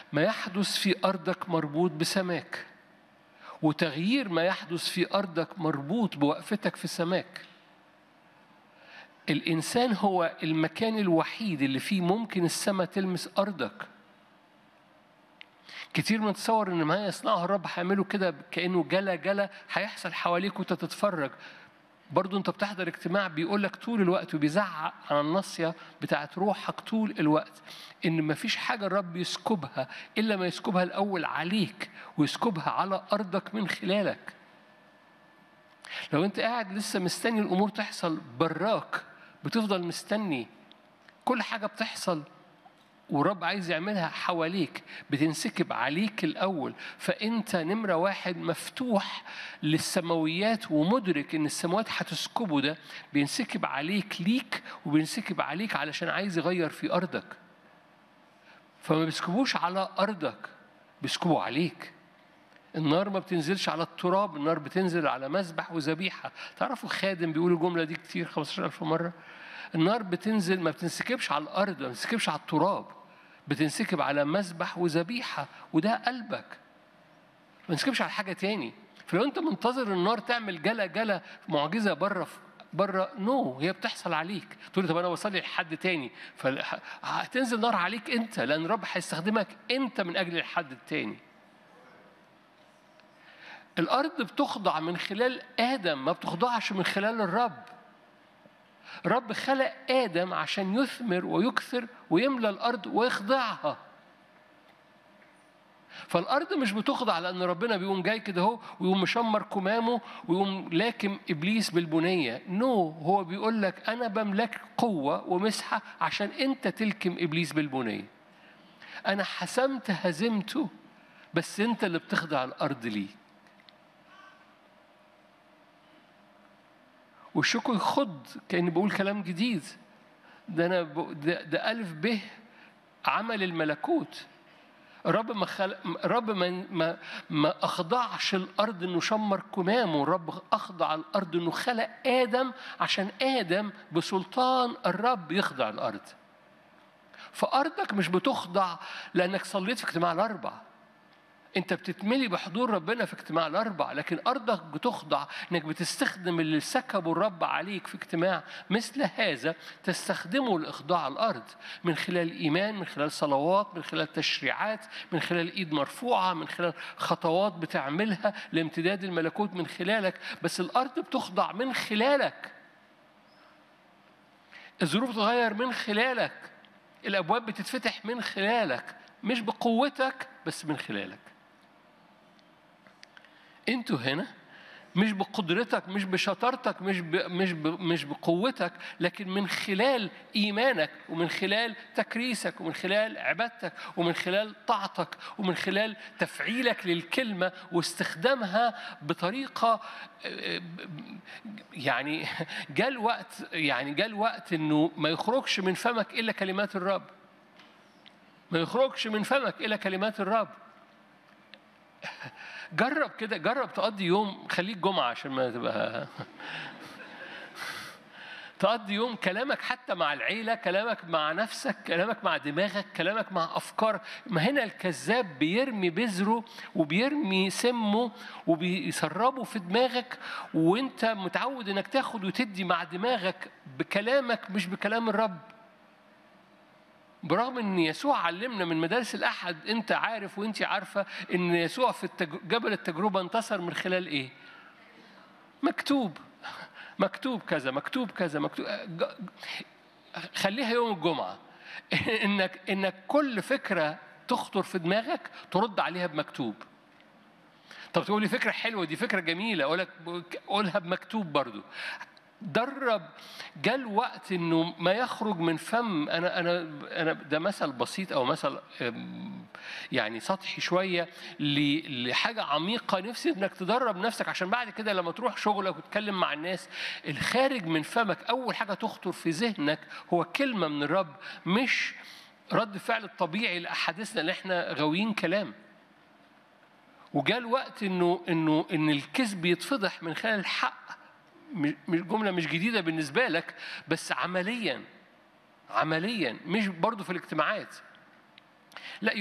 ما يحدث في أرضك مربوط بسماك وتغيير ما يحدث في أرضك مربوط بوقفتك في سماك الإنسان هو المكان الوحيد اللي فيه ممكن السماء تلمس أرضك كتير بنتصور ان ما يصنعه الرب هيعمله كده كانه جلا جلا هيحصل حواليك وانت تتفرج برضو انت بتحضر اجتماع بيقول لك طول الوقت وبيزعق على الناصيه بتاعت روحك طول الوقت ان ما فيش حاجه الرب يسكبها الا ما يسكبها الاول عليك ويسكبها على ارضك من خلالك لو انت قاعد لسه مستني الامور تحصل براك بتفضل مستني كل حاجه بتحصل ورب عايز يعملها حواليك بتنسكب عليك الأول فأنت نمرة واحد مفتوح للسماويات ومدرك إن السماوات هتسكبه ده بينسكب عليك ليك وبينسكب عليك علشان عايز يغير في أرضك فما بيسكبوش على أرضك بيسكبوا عليك النار ما بتنزلش على التراب النار بتنزل على مذبح وذبيحة تعرفوا خادم بيقول الجملة دي كتير 15000 مرة النار بتنزل ما بتنسكبش على الأرض ما بتنسكبش على التراب بتنسكب على مذبح وذبيحة وده قلبك ما تنسكبش على حاجة تاني فلو أنت منتظر النار تعمل جلا جلا معجزة بره بره نو no. هي بتحصل عليك تقول لي طب انا بصلي لحد تاني فهتنزل نار عليك انت لان الرب هيستخدمك انت من اجل الحد التاني الارض بتخضع من خلال ادم ما بتخضعش من خلال الرب رب خلق آدم عشان يثمر ويكثر ويملى الأرض ويخضعها فالأرض مش بتخضع لأن ربنا بيقوم جاي كده اهو ويقوم مشمر كمامه ويقوم لاكم إبليس بالبنية نو no. هو بيقول لك أنا بملك قوة ومسحة عشان أنت تلكم إبليس بالبنية أنا حسمت هزمته بس أنت اللي بتخضع الأرض ليه والشكر يخض كأني بقول كلام جديد ده أنا ده, ده ألف به عمل الملكوت الرب ما خلق الرب ما ما ما اخضعش الارض انه شمر كمامه الرب اخضع الارض انه خلق ادم عشان ادم بسلطان الرب يخضع الارض فارضك مش بتخضع لانك صليت في اجتماع الاربع انت بتتملي بحضور ربنا في اجتماع الاربع لكن ارضك بتخضع انك بتستخدم اللي سكبه الرب عليك في اجتماع مثل هذا تستخدمه لاخضاع الارض من خلال ايمان من خلال صلوات من خلال تشريعات من خلال ايد مرفوعه من خلال خطوات بتعملها لامتداد الملكوت من خلالك بس الارض بتخضع من خلالك الظروف تتغير من خلالك الابواب بتتفتح من خلالك مش بقوتك بس من خلالك انتوا هنا مش بقدرتك مش بشطارتك مش ب... مش ب... مش بقوتك لكن من خلال ايمانك ومن خلال تكريسك ومن خلال عبادتك ومن خلال طاعتك ومن خلال تفعيلك للكلمه واستخدامها بطريقه يعني جاء الوقت يعني جاء الوقت انه ما يخرجش من فمك الا كلمات الرب ما يخرجش من فمك الا كلمات الرب جرب كده جرب تقضي يوم خليك جمعة عشان ما تبقى تقضي يوم كلامك حتى مع العيلة كلامك مع نفسك كلامك مع دماغك كلامك مع أفكار ما هنا الكذاب بيرمي بذره وبيرمي سمه وبيسربه في دماغك وانت متعود انك تاخد وتدي مع دماغك بكلامك مش بكلام الرب برغم ان يسوع علمنا من مدارس الاحد انت عارف وانت عارفه ان يسوع في التج... جبل التجربه انتصر من خلال ايه مكتوب مكتوب كذا مكتوب كذا مكتوب خليها يوم الجمعه انك انك كل فكره تخطر في دماغك ترد عليها بمكتوب طب تقول لي فكره حلوه دي فكره جميله اقول لك قولها بمكتوب برضو درب جاء الوقت انه ما يخرج من فم انا انا انا ده مثل بسيط او مثل يعني سطحي شويه لحاجه عميقه نفسي انك تدرب نفسك عشان بعد كده لما تروح شغلك وتتكلم مع الناس الخارج من فمك اول حاجه تخطر في ذهنك هو كلمه من الرب مش رد فعل الطبيعي لاحاديثنا اللي احنا غاويين كلام وجاء الوقت انه انه ان الكذب يتفضح من خلال الحق مش جملة مش جديدة بالنسبة لك بس عمليا عمليا مش برضو في الاجتماعات لا